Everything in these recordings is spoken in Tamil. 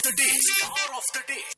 the day. Star of the day.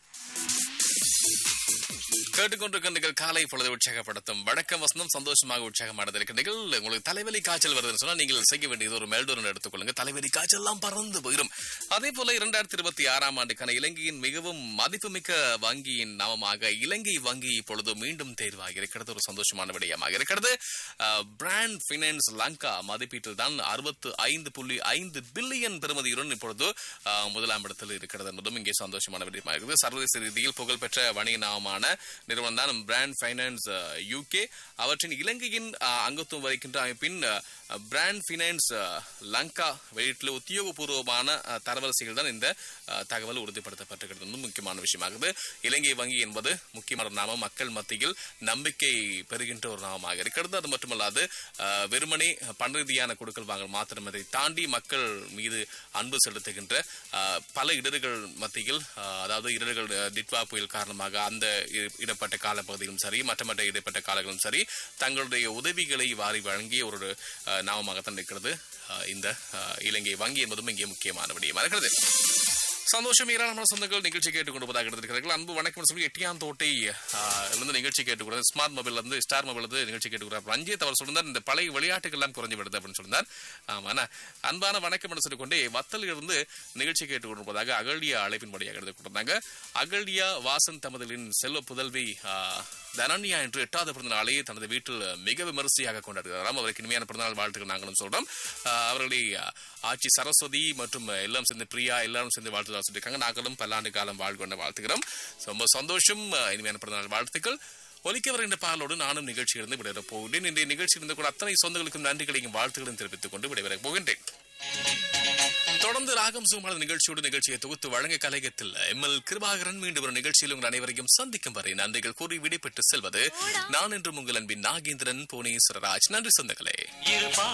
கேட்டுக்கொண்டிருக்கின்ற காலை பொழுது உற்சாகப்படுத்தும் வணக்கம் வசந்தம் சந்தோஷமாக உற்சாகமானதிருக்கிறீர்கள் உங்களுக்கு தலைவலி காய்ச்சல் வருதுன்னு சொன்னா நீங்கள் செய்ய வேண்டியது ஒரு மெல்டோரன் எடுத்துக்கொள்ளுங்க தலைவலி காய்ச்சல் எல்லாம் பறந்து போயிடும் அதே போல இரண்டாயிரத்தி இருபத்தி ஆறாம் ஆண்டுக்கான இலங்கையின் மிகவும் மதிப்புமிக்க வங்கியின் நாமமாக இலங்கை வங்கி இப்பொழுது மீண்டும் தேர்வாகி இருக்கிறது ஒரு சந்தோஷமான விடயமாக இருக்கிறது பிராண்ட் பினான்ஸ் லங்கா மதிப்பீட்டில் தான் அறுபத்து ஐந்து புள்ளி ஐந்து பில்லியன் பெறுமதியுடன் இப்பொழுது அஹ், முதலாம் இடத்தில் இருக்கிறது என்பதும் இங்கே சந்தோஷமான விடயமாக இருக்குது சர்வதேச ரீதியில் புகழ்பெற்ற வணிக நாமமான நிறுவனம் தான் பிராண்ட் ஃபைனான்ஸ் யூகே அவற்றின் இலங்கையின் அஹ், அங்கத்துவம் வகிக்கின்ற அமைப்பின் பிராண்ட் ஃபைனான்ஸ் லங்கா வெளியிட்டுள்ள உத்தியோகபூர்வமான அஹ், தரவரிசைகள் தான் இந்த அஹ், தகவல் உறுதிப்படுத்தப்பட்டிருக்கிறது என்பது முக்கியமான விஷயமாகுது இலங்கை வங்கி என்பது முக்கியமான ஒரு நாமம் மக்கள் மத்தியில் நம்பிக்கை பெறுகின்ற ஒரு நாமமாக இருக்கிறது அது மட்டுமல்லாது அஹ், வெறுமனே பண ரீதியான கொடுக்கல் வாங்கல் மாத்திரம் அதை தாண்டி மக்கள் மீது அன்பு செலுத்துகின்ற அஹ், பல இடர்கள் மத்தியில் அஹ், அதாவது இடர்கள் அஹ், டிட்வா புயல் காரணமாக அந்த இ- இடப்பட்ட காலப்பகுதியிலும் சரி மற்ற மற்ற இடைப்பட்ட காலங்களும் சரி தங்களுடைய உதவிகளை வாரி வழங்கிய ஒரு அஹ், நாமமாகத்தான் இருக்கிறது அஹ், இந்த அஹ், இலங்கை வங்கி என்பதும் இங்கே முக்கியமான விடயமா இருக்கிறது சந்தோஷம் ஏராளமான சொந்தங்கள் நிகழ்ச்சி கேட்டுக்கொண்டிருப்பதாக இருக்கிறார்கள் அன்பு வணக்கம் சொல்லி எட்டியான் தோட்டை ஆஹ், இருந்து நிகழ்ச்சி கேட்டுக்கிறார் ஸ்மார்ட் மொபைல் இருந்து ஸ்டார் மொபைல் இருந்து நிகழ்ச்சி கேட்டுக்கிறார் ரஞ்சித் அவர் சொல்லியிருந்தார் இந்த பழைய விளையாட்டுகள் எல்லாம் குறைஞ்சு விடுது அப்படின்னு சொல்லியிருந்தார் ஆமா ஆனா, அன்பான வணக்கம் என்று சொல்லிக்கொண்டே வத்தலில் இருந்து நிகழ்ச்சி கேட்டுக்கொண்டிருப்பதாக அகழ்டியா அழைப்பின் படியாக எடுத்து கொடுத்தாங்க அகழ்டியா வாசன் தமதலின் செல்வ புதல்வி ஆஹ், தனன்யா என்று எட்டாவது பிறந்த நாளை தனது வீட்டில் மிக விமரிசையாக கொண்டாடுகிறாராம் அவருக்கு இனிமையான பிறந்தநாள் வாழ்த்துக்கள் நாங்களும் சொல்றோம் ஆஹ், அவர்களை ஆஹ், ஆட்சி சரஸ்வதி மற்றும் எல்லாம் சேர்ந்து பிரியா எல்லாரும் சேர்ந்து வாழ்த்துதல் சொல்லியிருக்காங்க நாங்களும் பல்லாண்டு காலம் வாழ் கொண்ட வாழ்த்துக்கிறோம் ரொம்ப சந்தோஷம் ஆஹ், இனிமையான பிறந்தநாள் வாழ்த்துக்கள் ஒலிக்க வருகின்ற பாலோடு நானும் நிகழ்ச்சியிலிருந்து விடைபெறப் போகிறேன் இன்றைய நிகழ்ச்சியில் இருந்து கூட அத்தனை சொந்தங்களுக்கும் நன்றிகளையும் வாழ்த்துக்களையும் தெரிவித்துக் கொண்டு விடைபெறப் போகின்றேன் தொடர்ந்து ராகம் சுமார நிகழ்ச்சியோடு நிகழ்ச்சியை தொகுத்து வழங்க கலையகத்தில் எம் எல் கிருபாகரன் மீண்டும் ஒரு நிகழ்ச்சியில் உங்கள் அனைவரையும் சந்திக்கும் வரை நன்றிகள் கூறி விடைபெற்று செல்வது நான் என்று உங்கள் அன்பின் நாகேந்திரன் புவனேஸ்வரராஜ் நன்றி சொந்தங்களே இருப்பா